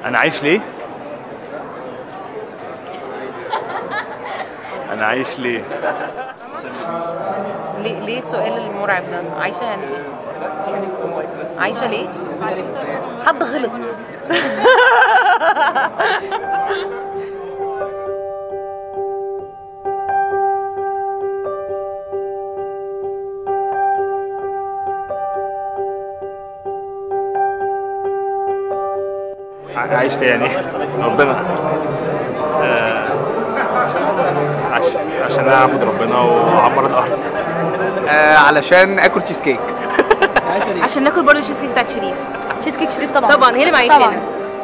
انا عايش ليه انا عايش ليه ليه ليه السؤال المرعب ده عايشه يعني ايه عايشه ليه حد غلط عايش ليه يعني ربنا آه، عش- عشان اعبد ربنا واعمر الارض آه علشان اكل تشيز كيك عشان ناكل برضه تشيز كيك بتاعت شريف تشيز كيك شريف طبعا طبعا هي اللي معيشانا طبعا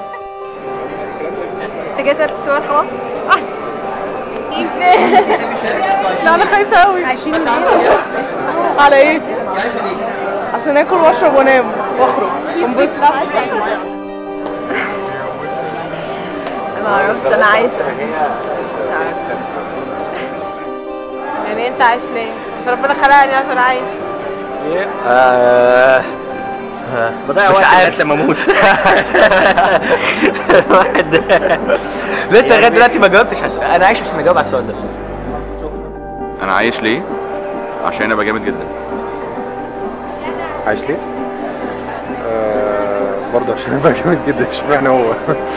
انت جاي سالت السؤال خلاص لا انا خايفه قوي عايشين على ايه عشان اكل واشرب وانام واخرج وانبسط ما اعرفش انا عايشه يعني انت عايش ليه؟ عشان ربنا خلقني عشان عايش آه بضيع وقت لغايه لما اموت واحد لسه لغايه دلوقتي ما جاوبتش عس- انا عايش عشان اجاوب على السؤال ده انا عايش ليه عشان ابقى جامد جدا عايش ليه؟ آه برضه عشان ابقى جامد جدا اشمعنى هو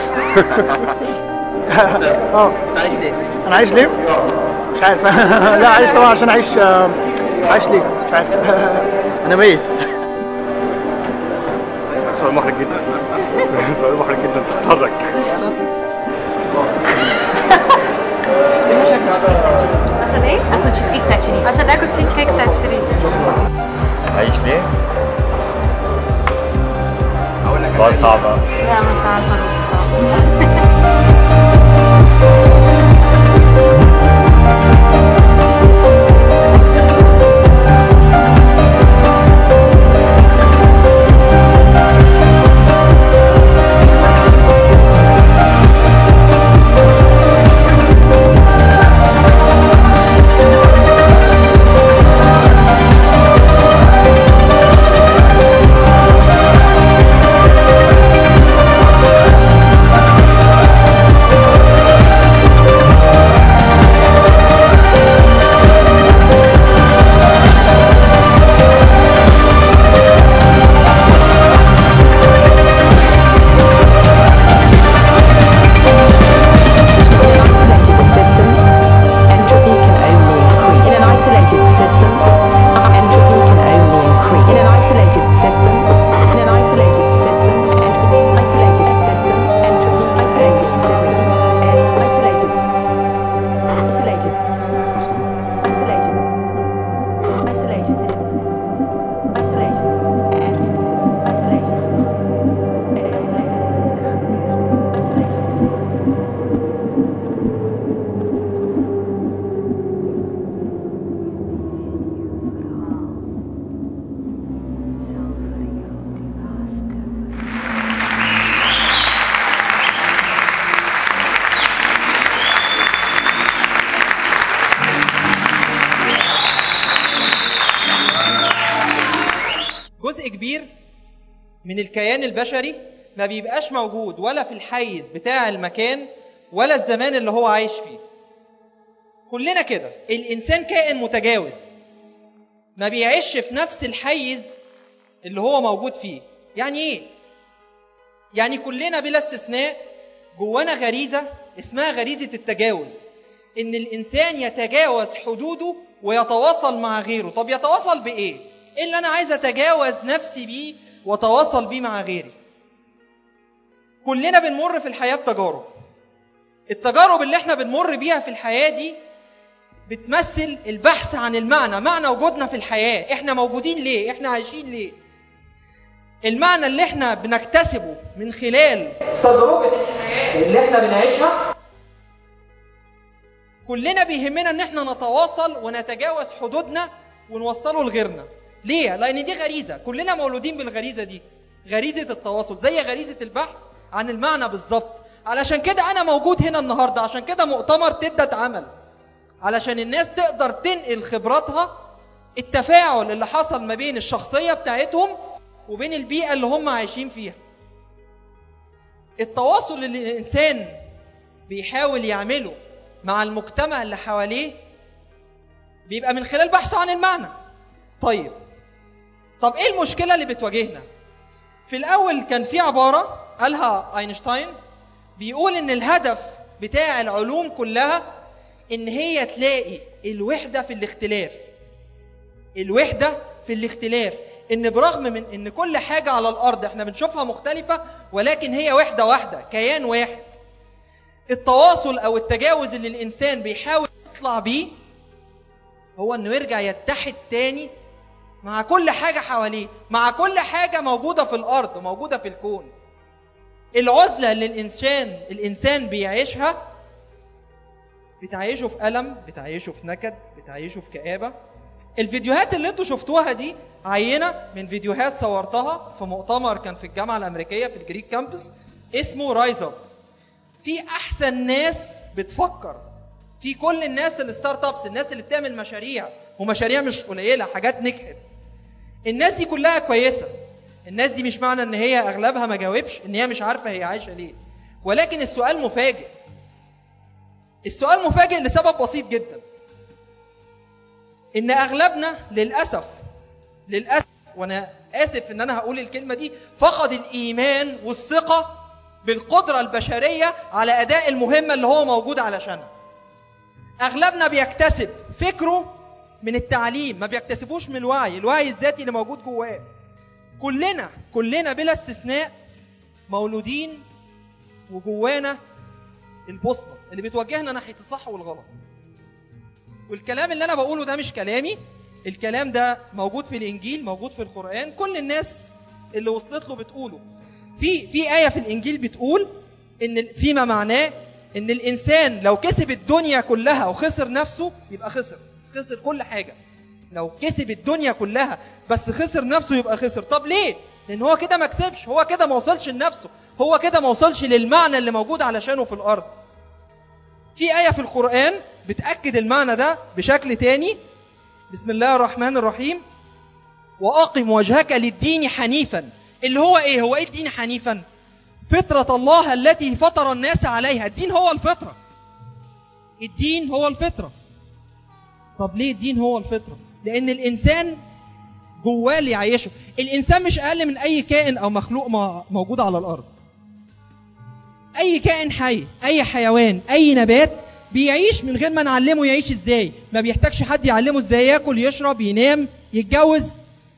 اه عايش ليه؟ انا عايش ليه؟ مش عارف لا عايش طبعا عشان اعيش آه، عايش ليه؟ مش عارف انا ميت سؤال محرج جدا سؤال محرج جدا تتحرك عشان ايه؟ اكل تشيز كيك بتاعت شريف عشان اكل تشيز كيك بتاعت شريف عايش ليه سؤال صعب لا مش عارفه أرد بصراحة. isolated system, entropy can only increase. In an isolated system, entropy can only increase. In an isolated system, in an isolated system, entropy, isolated system, entropy, isolated system, en- isolated, isolated, system, isolated, isolated, system, isolated, entropy, isolated, isolated, isolated. جزء كبير من الكيان البشري ما بيبقاش موجود ولا في الحيز بتاع المكان ولا الزمان اللي هو عايش فيه كلنا كده الانسان كائن متجاوز ما بيعيش في نفس الحيز اللي هو موجود فيه يعني ايه يعني كلنا بلا استثناء جوانا غريزه اسمها غريزه التجاوز ان الانسان يتجاوز حدوده ويتواصل مع غيره طب يتواصل بايه ايه اللي انا عايز اتجاوز نفسي بيه واتواصل بيه مع غيري كلنا بنمر في الحياه بتجارب التجارب اللي احنا بنمر بيها في الحياه دي بتمثل البحث عن المعنى معنى وجودنا في الحياه احنا موجودين ليه احنا عايشين ليه المعنى اللي احنا بنكتسبه من خلال تجربه الحياه اللي احنا بنعيشها كلنا بيهمنا ان احنا نتواصل ونتجاوز حدودنا ونوصله لغيرنا ليه لان دي غريزه كلنا مولودين بالغريزه دي غريزه التواصل زي غريزه البحث عن المعنى بالظبط علشان كده انا موجود هنا النهارده عشان كده مؤتمر تبدا اتعمل علشان الناس تقدر تنقل خبراتها التفاعل اللي حصل ما بين الشخصيه بتاعتهم وبين البيئه اللي هم عايشين فيها التواصل اللي الانسان بيحاول يعمله مع المجتمع اللي حواليه بيبقى من خلال بحثه عن المعنى طيب طب ايه المشكله اللي بتواجهنا في الاول كان في عباره قالها اينشتاين بيقول ان الهدف بتاع العلوم كلها ان هي تلاقي الوحده في الاختلاف الوحده في الاختلاف ان برغم من ان كل حاجه على الارض احنا بنشوفها مختلفه ولكن هي وحده واحده كيان واحد التواصل او التجاوز اللي الانسان بيحاول يطلع بيه هو انه يرجع يتحد تاني مع كل حاجه حواليه مع كل حاجه موجوده في الارض وموجوده في الكون العزله اللي الانسان الانسان بيعيشها بتعيشه في الم بتعيشه في نكد بتعيشه في كآبه الفيديوهات اللي انتوا شفتوها دي عينه من فيديوهات صورتها في مؤتمر كان في الجامعه الامريكيه في الجريك كامبس اسمه رايز اب في احسن ناس بتفكر في كل الناس الستارت ابس الناس اللي بتعمل مشاريع ومشاريع مش قليله حاجات نجحت الناس دي كلها كويسه الناس دي مش معنى ان هي اغلبها ما جاوبش ان هي مش عارفه هي عايشه ليه ولكن السؤال مفاجئ السؤال مفاجئ لسبب بسيط جدا ان اغلبنا للاسف للاسف وانا اسف ان انا هقول الكلمه دي فقد الايمان والثقه بالقدره البشريه على اداء المهمه اللي هو موجود علشانها اغلبنا بيكتسب فكره من التعليم ما بيكتسبوش من الوعي الوعي الذاتي اللي موجود جواه كلنا كلنا بلا استثناء مولودين وجوانا البوصله اللي بتوجهنا ناحيه الصح والغلط والكلام اللي انا بقوله ده مش كلامي الكلام ده موجود في الانجيل موجود في القران كل الناس اللي وصلت له بتقوله في في ايه في الانجيل بتقول ان فيما معناه ان الانسان لو كسب الدنيا كلها وخسر نفسه يبقى خسر خسر كل حاجه لو كسب الدنيا كلها بس خسر نفسه يبقى خسر طب ليه لان هو كده ما كسبش هو كده ما وصلش لنفسه هو كده ما وصلش للمعنى اللي موجود علشانه في الارض في ايه في القران بتاكد المعنى ده بشكل تاني بسم الله الرحمن الرحيم واقم وجهك للدين حنيفا اللي هو ايه هو ايه الدين حنيفا فطرة الله التي فطر الناس عليها الدين هو الفطرة الدين هو الفطرة طب ليه الدين هو الفطرة لأن الإنسان جواه اللي يعيشه الإنسان مش أقل من أي كائن أو مخلوق موجود على الأرض أي كائن حي أي حيوان أي نبات بيعيش من غير ما نعلمه يعيش ازاي ما بيحتاجش حد يعلمه ازاي ياكل يشرب ينام يتجوز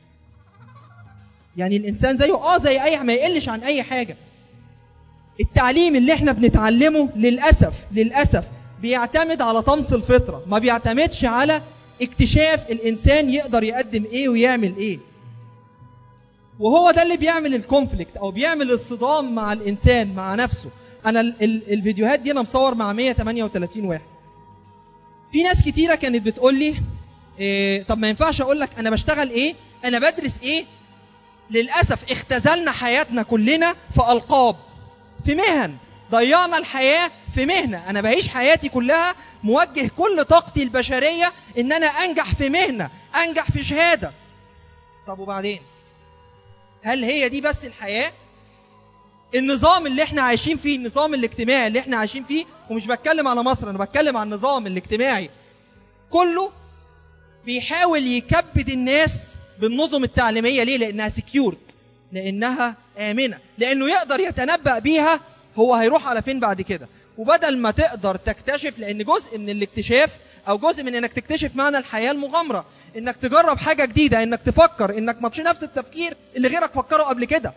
يعني الانسان زيه اه زي اي ما يقلش عن اي حاجه التعليم اللي احنا بنتعلمه للاسف للاسف بيعتمد على طمس الفطره ما بيعتمدش على اكتشاف الانسان يقدر يقدم ايه ويعمل ايه وهو ده اللي بيعمل الكونفليكت او بيعمل الصدام مع الانسان مع نفسه انا ال ال الفيديوهات دي انا مصور مع 138 واحد في ناس كتيره كانت بتقول لي إيه طب ما ينفعش اقول لك انا بشتغل ايه انا بدرس ايه للاسف اختزلنا حياتنا كلنا في القاب في مهن ضيعنا الحياه في مهنه انا بعيش حياتي كلها موجه كل طاقتي البشريه ان انا انجح في مهنه انجح في شهاده طب وبعدين هل هي دي بس الحياه النظام اللي احنا عايشين فيه النظام الاجتماعي اللي احنا عايشين فيه ومش بتكلم على مصر انا بتكلم عن النظام الاجتماعي كله بيحاول يكبد الناس بالنظم التعليميه ليه لانها سكيورد لانها امنه لانه يقدر يتنبأ بيها هو هيروح على فين بعد كده وبدل ما تقدر تكتشف لان جزء من الاكتشاف او جزء من انك تكتشف معنى الحياه المغامره انك تجرب حاجه جديده انك تفكر انك ما نفس التفكير اللي غيرك فكره قبل كده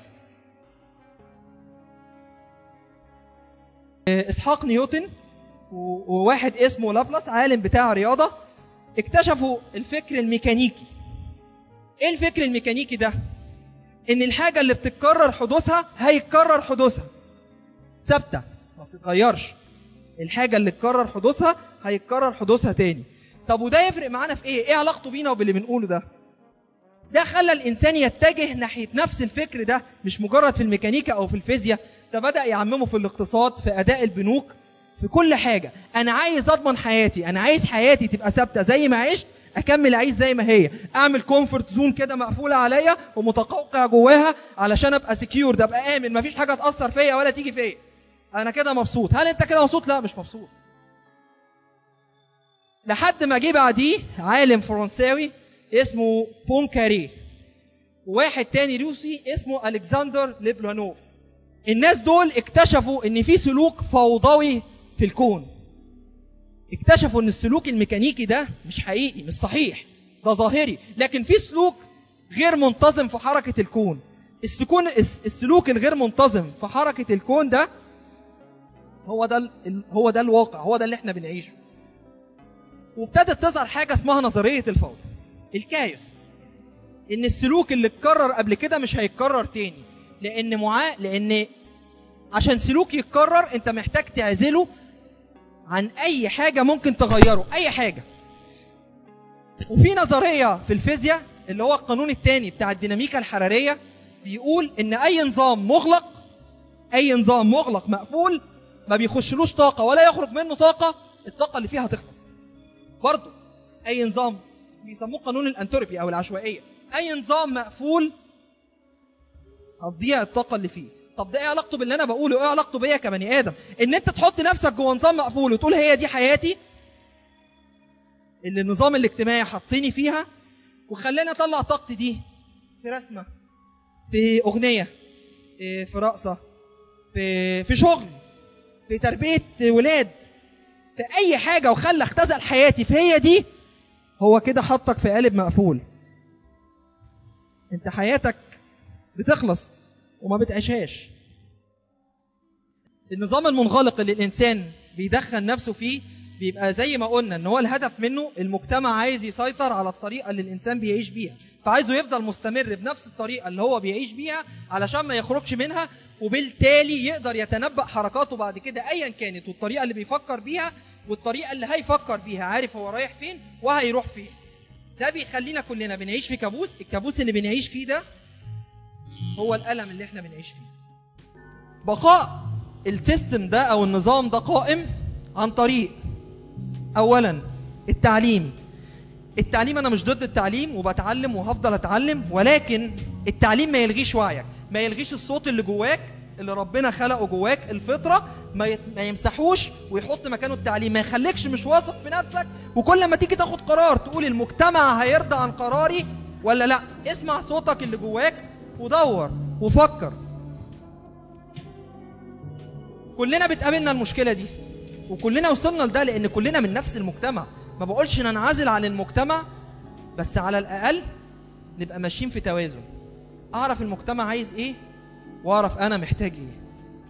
اسحاق نيوتن وواحد اسمه لابلاس عالم بتاع رياضه اكتشفوا الفكر الميكانيكي ايه الفكر الميكانيكي ده ان الحاجه اللي بتتكرر حدوثها هيتكرر حدوثها ثابته ما بتتغيرش الحاجه اللي اتكرر حدوثها هيتكرر حدوثها تاني طب وده يفرق معانا في ايه ايه علاقته بينا وباللي بنقوله ده ده خلى الانسان يتجه ناحيه نفس الفكر ده مش مجرد في الميكانيكا او في الفيزياء ده بدا يعممه في الاقتصاد في اداء البنوك في كل حاجه انا عايز اضمن حياتي انا عايز حياتي تبقى ثابته زي ما عشت اكمل اعيش زي ما هي اعمل كومفورت زون كده مقفوله عليا ومتقوقع جواها علشان ابقى سكيور ابقى امن مفيش حاجه تاثر فيا ولا تيجي فيا انا كده مبسوط هل انت كده مبسوط لا مش مبسوط لحد ما جه بعديه عالم فرنساوي اسمه بونكاري وواحد تاني روسي اسمه الكسندر ليبلانوف الناس دول اكتشفوا ان في سلوك فوضوي في الكون اكتشفوا ان السلوك الميكانيكي ده مش حقيقي مش صحيح ده ظاهري لكن في سلوك غير منتظم في حركة الكون السكون الس- السلوك الغير منتظم في حركة الكون ده هو ده ال- هو ده الواقع هو ده اللي احنا بنعيشه وابتدت تظهر حاجة اسمها نظرية الفوضى الكايوس ان السلوك اللي اتكرر قبل كده مش هيتكرر تاني لان معا لان عشان سلوك يتكرر انت محتاج تعزله عن اي حاجه ممكن تغيره اي حاجه وفي نظريه في الفيزياء اللي هو القانون الثاني بتاع الديناميكا الحراريه بيقول ان اي نظام مغلق اي نظام مغلق مقفول ما بيخشلوش طاقه ولا يخرج منه طاقه الطاقه اللي فيها هتخلص برضه اي نظام بيسموه قانون الانتروبي او العشوائيه اي نظام مقفول هتضيع الطاقه اللي فيه طب ده ايه علاقته باللي انا بقوله ايه علاقته بيا كبني ادم ان انت تحط نفسك جوه نظام مقفول وتقول هي دي حياتي اللي النظام الاجتماعي حاطيني فيها وخلاني اطلع طاقتي دي في رسمه في اغنيه إيه، في رقصه في في شغل في تربيه ولاد في اي حاجه وخلى اختزل حياتي في هي دي هو كده حطك في قالب مقفول انت حياتك بتخلص وما بتعيشهاش النظام المنغلق اللي الانسان بيدخل نفسه فيه بيبقى زي ما قلنا ان هو الهدف منه المجتمع عايز يسيطر على الطريقه اللي الانسان بيعيش بيها فعايزه يفضل مستمر بنفس الطريقه اللي هو بيعيش بيها علشان ما يخرجش منها وبالتالي يقدر يتنبأ حركاته بعد كده ايا كانت والطريقه اللي بيفكر بيها والطريقه اللي هيفكر بيها عارف هو رايح فين وهيروح فين ده بيخلينا كلنا بنعيش في كابوس الكابوس اللي بنعيش فيه ده هو الألم اللي احنا بنعيش فيه بقاء السيستم ده او النظام ده قائم عن طريق اولا التعليم التعليم انا مش ضد التعليم وبتعلم وهفضل اتعلم ولكن التعليم ما يلغيش وعيك ما يلغيش الصوت اللي جواك اللي ربنا خلقه جواك الفطره ما, يت... ما يمسحوش ويحط مكانه التعليم ما يخليكش مش واثق في نفسك وكل ما تيجي تاخد قرار تقول المجتمع هيرضى عن قراري ولا لا اسمع صوتك اللي جواك ودور وفكر كلنا بتقابلنا المشكله دي وكلنا وصلنا لده لان كلنا من نفس المجتمع ما بقولش ننعزل عن المجتمع بس على الاقل نبقى ماشيين في توازن اعرف المجتمع عايز ايه واعرف انا محتاج ايه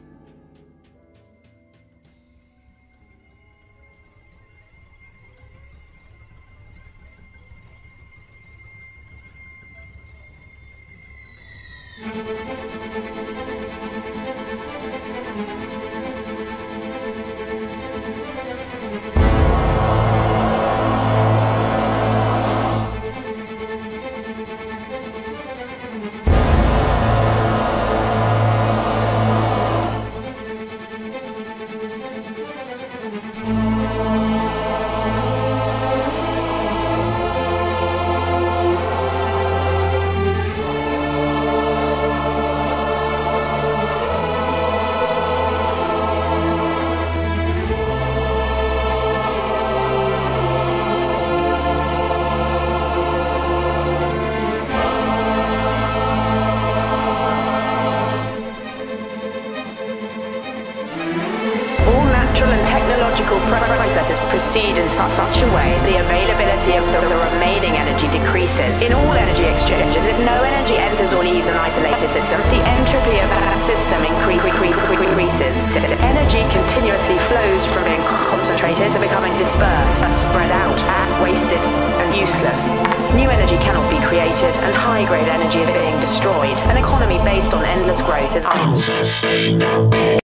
All natural and technological pro- processes proceed in su- such a way the availability of the, the remaining energy decreases. In all energy exchanges, if no energy enters or leaves an isolated system, the entropy of that system incre- cre- cre- increases. Energy continuously flows from being concentrated to becoming dispersed, spread out, wasted, and useless. New energy cannot be created, and high-grade energy is being destroyed. An economy based on endless growth is unsustainable.